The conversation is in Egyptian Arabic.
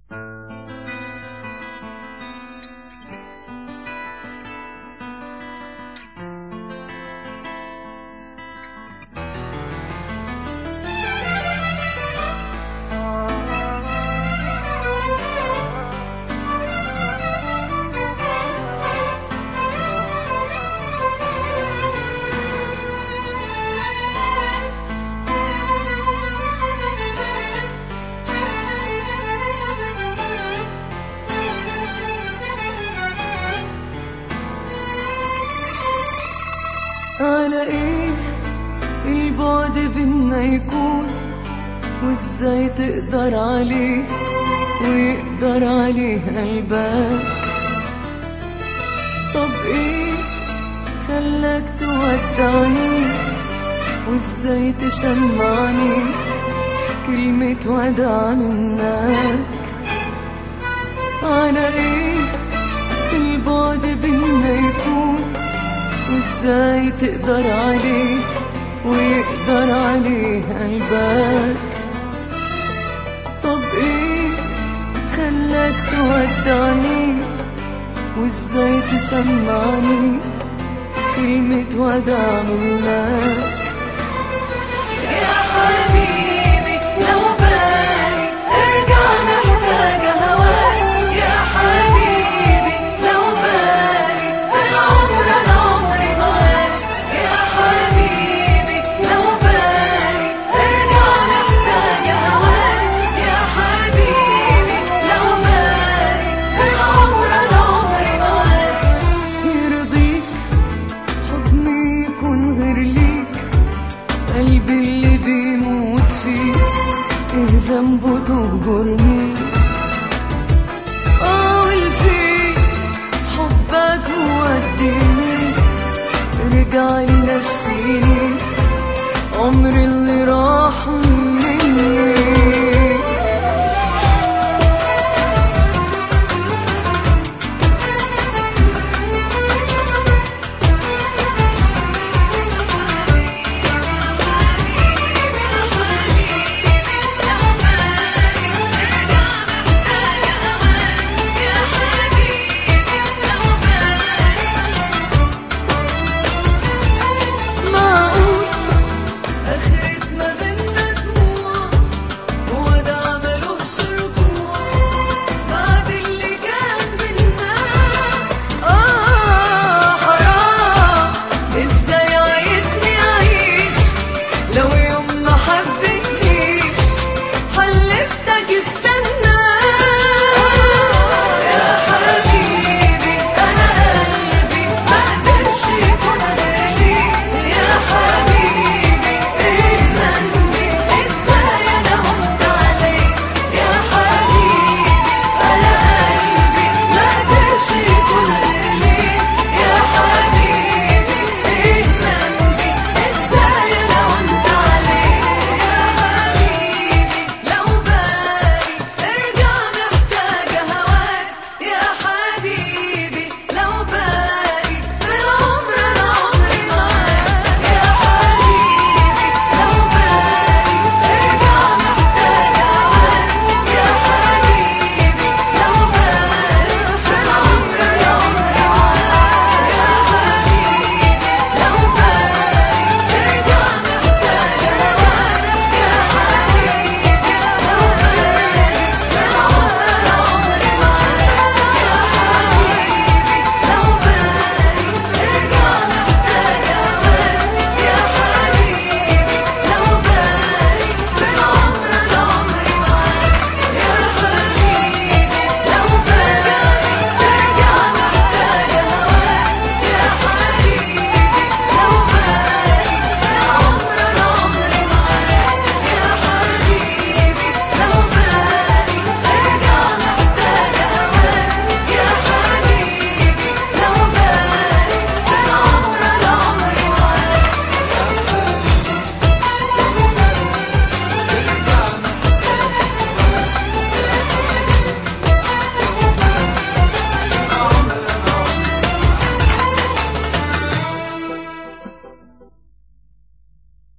على ايه البعد بينا يكون وازاي تقدر عليه ويقدر عليه قلبك طب ايه خلاك تودعني وازاي تسمعني كلمة وداع منك على ايه البعد بينا يكون وازاي تقدر عليه ويقدر عليه قلبك طب ايه خلاك تودعني وازاي تسمعني كلمة وداع منك يا حبيبي لو بالي ارجع محتاجة هواك يا حبيبي لو بالي في العمر انا عمري معاك يا حبيبي لو بالي ارجع محتاجة هواك يا حبيبي لو بالي في العمر انا عمري معاك يرضيك حضني يكون غير ليك قلبي اللي بيموت فيه ايه ذنبه تهجرني اقول فيه حبك وديني ارجع لي نسيني عمري اللي راح مني